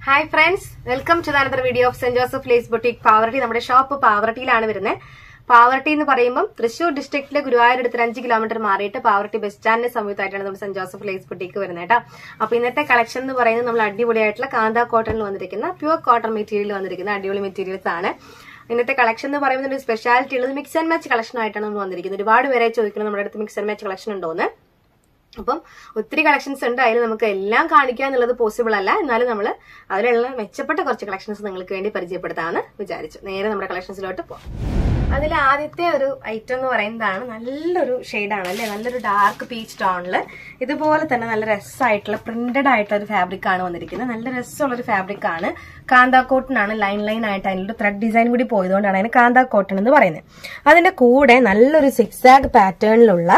hi friends welcome to another video of saint Joseph lace boutique Pavaratty നമ്മുടെ shop പാവർട്ടിയിലാണ് വരുന്നത് പാവർട്ടി എന്ന് പറയുമ്പോൾ തൃശൂർ ഡിസ്ട്രിക്റ്റിലെ ഗുരുവായൂർ അടുത്ത് അഞ്ച് കിലോമീറ്റർ മാറിയിട്ട് പാവർട്ടി ബസ് സ്റ്റാൻഡിന്റെ സമീപത്തായിട്ടാണ് നമ്മുടെ സെന്റ് ജോസഫ് ലേസ് ബൊട്ടിക്ക് വരുന്നത് കേട്ടോ അപ്പൊ ഇന്നത്തെ കളക്ഷൻ എന്ന് പറയുന്നത് നമ്മൾ അടിപൊളിയായിട്ടുള്ള കാന്ത കോട്ടണിൽ വന്നിരിക്കുന്ന പ്യുവർ കോട്ടൺ മെറ്റീരിയൽ വന്നിരിക്കുന്ന അടിപൊളി മെറ്റീരിയൽസ് ആണ് ഇന്നത്തെ കളക്ഷൻ എന്ന് പറയുന്നത് ഒരു സ്പെഷ്യാലിറ്റി ഉള്ളത് മിക്സ് ആൻഡ് മാച്ച് കളക്ഷൻ ആയിട്ടാണ് നമ്മൾ വന്നിരിക്കുന്നത് ഒരുപാട് പേരെ ചോദിക്കുന്നത് നമ്മുടെ അടുത്ത് മിക്സ് ആൻഡ് മാച്ച് കളക്ഷൻ ഉണ്ടോന്ന് അപ്പം ഒത്തിരി കളക്ഷൻസ് ഉണ്ട് അതിൽ നമുക്ക് എല്ലാം കാണിക്കുക എന്നുള്ളത് പോസിബിൾ അല്ല എന്നാലും നമ്മൾ അതിലുള്ള മെച്ചപ്പെട്ട കുറച്ച് കളക്ഷൻസ് നിങ്ങൾക്ക് വേണ്ടി പരിചയപ്പെടുത്താമെന്ന് വിചാരിച്ചു നേരെ നമ്മുടെ കളക്ഷൻസിലോട്ട് പോകാം അതിൽ ആദ്യത്തെ ഒരു ഐറ്റം എന്ന് പറയുന്നതാണ് നല്ലൊരു ഷെയ്ഡാണ് അല്ലേ നല്ലൊരു ഡാർക്ക് പീച്ച് ടോണിൽ ഇതുപോലെ തന്നെ നല്ല രസമായിട്ടുള്ള പ്രിന്റഡ് ആയിട്ടുള്ള ഒരു ഫാബ്രിക് ആണ് വന്നിരിക്കുന്നത് നല്ല രസമുള്ള ഒരു ഫാബ്രിക് ആണ് കാന്ത കോട്ടൺ ആണ് ലൈൻ ലൈൻ ആയിട്ട് അതിൻ്റെ ത്രെഡ് ഡിസൈൻ കൂടി പോയതുകൊണ്ടാണ് അതിന് കാന്ത കോട്ടൺ എന്ന് പറയുന്നത് അതിന്റെ കൂടെ നല്ലൊരു സിക്സാഗ് പാറ്റേണിലുള്ള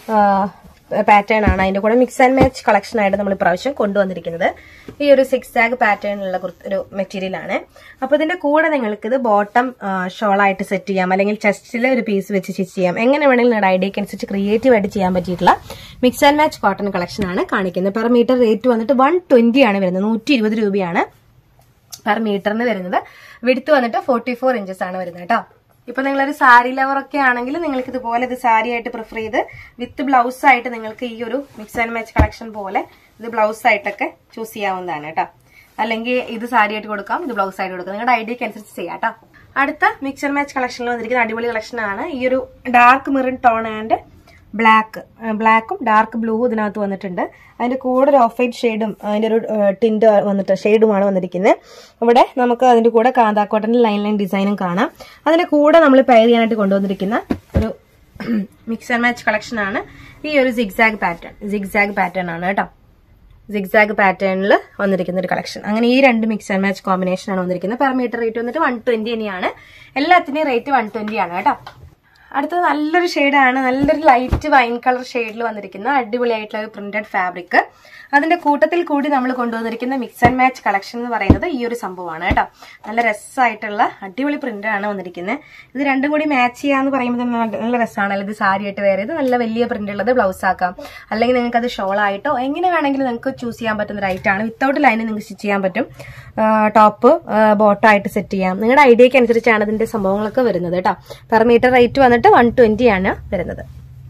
പാറ്റേൺ ആണ് അതിന്റെ കൂടെ മിക്സ് ആൻഡ് മാച്ച് കളക്ഷൻ ആയിട്ട് നമ്മൾ ഇപ്രാവശ്യം കൊണ്ടുവന്നിരിക്കുന്നത് ഈ ഒരു സിക്സ് ആഗ് പാറ്റേണിലുള്ള ഒരു മെറ്റീരിയൽ ആണ് അപ്പൊ ഇതിന്റെ കൂടെ നിങ്ങൾക്ക് ഇത് ബോട്ടം ഷോളായിട്ട് സെറ്റ് ചെയ്യാം അല്ലെങ്കിൽ ചെസ്റ്റിൽ ഒരു പീസ് വെച്ച് സ്റ്റിച്ച് ചെയ്യാം എങ്ങനെ വേണമെങ്കിലും നിങ്ങളുടെ ഐഡിയക്ക് അനുസരിച്ച് ക്രിയേറ്റീവ് ആയിട്ട് ചെയ്യാൻ പറ്റിയിട്ടുള്ള mix and match cotton collection ആണ് കാണിക്കുന്നത് പെർ മീറ്റർ റേറ്റ് വന്നിട്ട് വൺ ട്വന്റി ആണ് വരുന്നത് നൂറ്റി ഇരുപത് രൂപയാണ് പെർ മീറ്ററിന് വരുന്നത് വിടുത്ത് വന്നിട്ട് ഫോർട്ടി ഫോർ ഇഞ്ചസ് ആണ് വരുന്നത് കേട്ടോ ഇപ്പൊ നിങ്ങളൊരു സാരി ലവർ ഒക്കെ ആണെങ്കിൽ നിങ്ങൾക്ക് ഇതുപോലെ ഇത് സാരി ആയിട്ട് പ്രിഫർ ചെയ്ത് വിത്ത് ബ്ലൗസ് ആയിട്ട് നിങ്ങൾക്ക് ഈ ഒരു മിക്സ് ആൻഡ് മാച്ച് കളക്ഷൻ പോലെ ഇത് ബ്ലൗസ് ആയിട്ടൊക്കെ ചൂസ് ചെയ്യാവുന്നതാണ് കേട്ടോ അല്ലെങ്കിൽ ഇത് സാരി ആയിട്ട് കൊടുക്കാം ഇത് ബ്ലൗസ് ആയിട്ട് കൊടുക്കാം നിങ്ങളുടെ ഐഡിയക്ക് അനുസരിച്ച് ചെയ്യാം കേട്ടോ അടുത്ത മിക്സ് ആൻഡ് മാച്ച് കളക്ഷനിൽ വന്നിരിക്കുന്ന അടിപൊളി കളക്ഷൻ ആണ് ഈ ഒരു dark marine tone and black ബ്ലാക്കും ഡാർക്ക് ബ്ലൂ ഇതിനകത്ത് വന്നിട്ടുണ്ട് അതിന്റെ കൂടെ ഒരു ഓഫ് വൈറ്റ് ഷെയ്ഡും അതിന്റെ ഒരു ടിന്റ് വന്നിട്ട് ഷെയ്ഡുമാണ് വന്നിരിക്കുന്നത് ഇവിടെ നമുക്ക് അതിന്റെ കൂടെ കാന്താക്കോട്ടന്റെ ലൈൻ ലൈൻ ഡിസൈനും കാണാം അതിന്റെ കൂടെ നമ്മൾ പെയർ ചെയ്യാനായിട്ട് കൊണ്ടുവന്നിരിക്കുന്ന ഒരു മിക്സ് ആൻഡ് മാച്ച് കളക്ഷൻ ആണ് ഈ ഒരു സിഗ്സാഗ് പാറ്റേൺ സിഗ്സാഗ് പാറ്റേൺ ആണ് കേട്ടോ സിഗ്സാഗ് പാറ്റേണിൽ വന്നിരിക്കുന്ന ഒരു കളക്ഷൻ അങ്ങനെ ഈ രണ്ട് മിക്സ് ആൻഡ് മാച്ച് കോമ്പിനേഷൻ ആണ് വന്നിരിക്കുന്നത് പെർ മീറ്റർ റേറ്റ് വന്നിട്ട് വൺ ട്വന്റി തന്നെയാണ് എല്ലാത്തിന്റെയും റേറ്റ് വൺ ട്വന്റി ആണ് കേട്ടോ അടുത്തത് നല്ലൊരു ഷെയ്ഡാണ് നല്ലൊരു ലൈറ്റ് വൈൻ കളർ ഷെയ്ഡിൽ വന്നിരിക്കുന്ന അടിപൊളിയായിട്ടുള്ള ഒരു പ്രിന്റഡ് ഫാബ്രിക് അതിന്റെ കൂട്ടത്തിൽ കൂടി നമ്മൾ കൊണ്ടുവന്നിരിക്കുന്ന മിക്സ് ആൻഡ് മാച്ച് കളക്ഷൻ എന്ന് പറയുന്നത് ഈ ഒരു സംഭവമാണ് കേട്ടോ നല്ല രസമായിട്ടുള്ള അടിപൊളി പ്രിന്റ് ആണ് വന്നിരിക്കുന്നത് ഇത് രണ്ടും കൂടി മാച്ച് ചെയ്യാന്ന് പറയുമ്പോൾ നല്ല രസമാണ് അല്ലെങ്കിൽ സാരി ആയിട്ട് വേറെ ഇത് നല്ല വലിയ പ്രിന്റ് ഉള്ളത് ബ്ലൗസ് ആക്കാം അല്ലെങ്കിൽ നിങ്ങൾക്ക് അത് ഷോൾ ആയിട്ടോ എങ്ങനെ വേണമെങ്കിലും നിങ്ങൾക്ക് ചൂസ് ചെയ്യാൻ പറ്റുന്ന ഒരു ഐറ്റാണ് വിത്തൗട്ട് ലൈന് നിങ്ങൾക്ക് സ്റ്റിച്ച് ചെയ്യാൻ പറ്റും ടോപ്പ് ബോട്ടായിട്ട് സെറ്റ് ചെയ്യാം നിങ്ങളുടെ ഐഡിയക്ക് അനുസരിച്ചാണ് ഇതിന്റെ സംഭവങ്ങളൊക്കെ വരുന്നത് കേട്ടോ പെർ മീറ്റർ റേറ്റ് വന്നിട്ട് വൺ ട്വന്റി ആണ് വരുന്നത്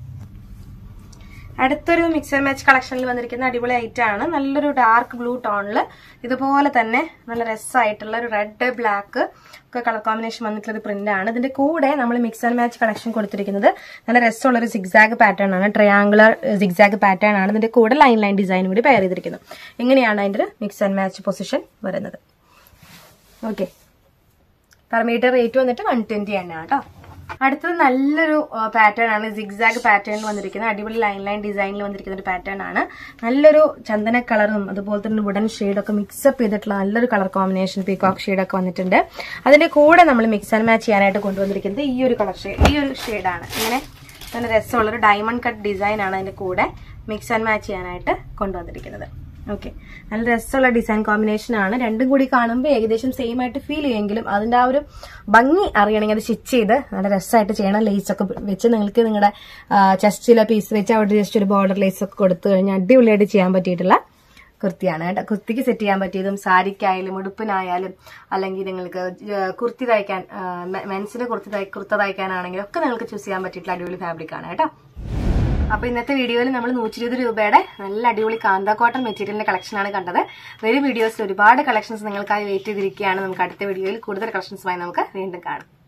അടുത്തൊരു മിക്സർ മാച്ച് കളക്ഷനിൽ വന്നിരിക്കുന്ന അടിപൊളി ഐറ്റം ആണ് നല്ലൊരു ഡാർക്ക് ബ്ലൂ ടോണിൽ ഇതുപോലെ തന്നെ നല്ല രസമായിട്ടുള്ള ഒരു റെഡ് ബ്ലാക്ക് ഒക്കെ കളർ കോമ്പിനേഷൻ വന്നിട്ടുള്ള ഒരു പ്രിന്റ് ആണ് ഇതിന്റെ കൂടെ നമ്മൾ മിക്സ് ആൻഡ് മാച്ച് കളക്ഷൻ കൊടുത്തിരിക്കുന്നത് നല്ല രസമുള്ള ഒരു സിഗ്സാഗ് പാറ്റേൺ ആണ് ട്രയാങ്കുലർ സിഗ്സാഗ് പാറ്റേൺ ആണ് ഇതിന്റെ കൂടെ ലൈൻ ലൈൻ ഡിസൈൻ കൂടി പെയർ ചെയ്തിരിക്കുന്നത് ഇങ്ങനെയാണ് അതിന്റെ മിക്സ് ആൻഡ് മാച്ച് പൊസിഷൻ വരുന്നത് ഓക്കെ പെർ മീറ്റർ റേറ്റ് വന്നിട്ട് വൺ ട്വന്റി ആണ് കേട്ടോ അടുത്തത് നല്ലൊരു പാറ്റേൺ ആണ് സിഗ്സാഗ് പാറ്റേണിൽ വന്നിരിക്കുന്നത് അടിപൊളി ലൈൻ ലൈൻ ഡിസൈനിൽ വന്നിരിക്കുന്ന ഒരു പാറ്റേൺ ആണ് നല്ലൊരു ചന്ദന കളറും അതുപോലെ തന്നെ വുഡൻ ഷെയ്ഡൊക്കെ മിക്സപ്പ് ചെയ്തിട്ടുള്ള നല്ലൊരു കളർ കോമ്പിനേഷൻ പീകോക്ക് ഷെയ്ഡൊക്കെ വന്നിട്ടുണ്ട് അതിന്റെ കൂടെ നമ്മൾ മിക്സ് ആൻഡ് മാച്ച് ചെയ്യാനായിട്ട് കൊണ്ടുവന്നിരിക്കുന്നത് ഈ ഒരു കളർ ഷെയ്ഡ് ഈ ഒരു ഷെയ്ഡാണ് ഇങ്ങനെ നല്ല രസമുള്ള ഒരു ഡയമണ്ട് കട്ട് ഡിസൈൻ ആണ് അതിന്റെ കൂടെ മിക്സ് ആൻഡ് മാച്ച് ചെയ്യാനായിട്ട് കൊണ്ടുവന്നിരിക്കുന്നത് ഓക്കെ നല്ല രസമുള്ള ഡിസൈൻ കോമ്പിനേഷൻ ആണ് രണ്ടും കൂടി കാണുമ്പോൾ ഏകദേശം സെയിം ആയിട്ട് ഫീൽ ചെയ്യുമെങ്കിലും അതിന്റെ ആ ഒരു ഭംഗി അറിയണമെങ്കിൽ അത് സ്റ്റിച്ച് ചെയ്ത് നല്ല രസമായിട്ട് ചെയ്യണം ലേസ് ഒക്കെ വെച്ച് നിങ്ങൾക്ക് നിങ്ങളുടെ ചെസ്റ്റിലെ പീസ് വെച്ച് അവിടെ ജസ്റ്റ് ഒരു ബോർഡർ ലേസ് ഒക്കെ കൊടുത്തു കഴിഞ്ഞാൽ അടിപൊളിയായിട്ട് ചെയ്യാൻ പറ്റിയിട്ടുള്ള കുർത്തിയാണ് കേട്ടോ കുർത്തിക്ക് സെറ്റ് ചെയ്യാൻ പറ്റിയതും സാരിക്കായാലും ഉടുപ്പിനായാലും അല്ലെങ്കിൽ നിങ്ങൾക്ക് കുർത്തി തയ്ക്കാൻ മെൻസിന് കുർത്തി തൈ കുർത്ത തയ്ക്കാനാണെങ്കിലും ഒക്കെ നിങ്ങൾക്ക് ചൂസ് ചെയ്യാൻ പറ്റിയിട്ടുള്ള അടിപൊളി ഫാബ്രിക് ആണ് കേട്ടോ അപ്പൊ ഇന്നത്തെ വീഡിയോയിൽ നമ്മൾ നൂറ്റി ഇരുപത് രൂപയുടെ നല്ല അടിപൊളി കാന്ത കോട്ടൺ മെറ്റീരിയലിന്റെ കളക്ഷൻ ആണ് കണ്ടത് വരും വീഡിയോസിൽ ഒരുപാട് കളക്ഷൻസ് നിങ്ങൾക്കായി വെയിറ്റ് ചെയ്തിരിക്കുകയാണ് നമുക്ക് അടുത്ത വീഡിയോയിൽ കൂടുതൽ കളക്ഷൻസുമായി നമുക്ക് വീണ്ടും കാണാം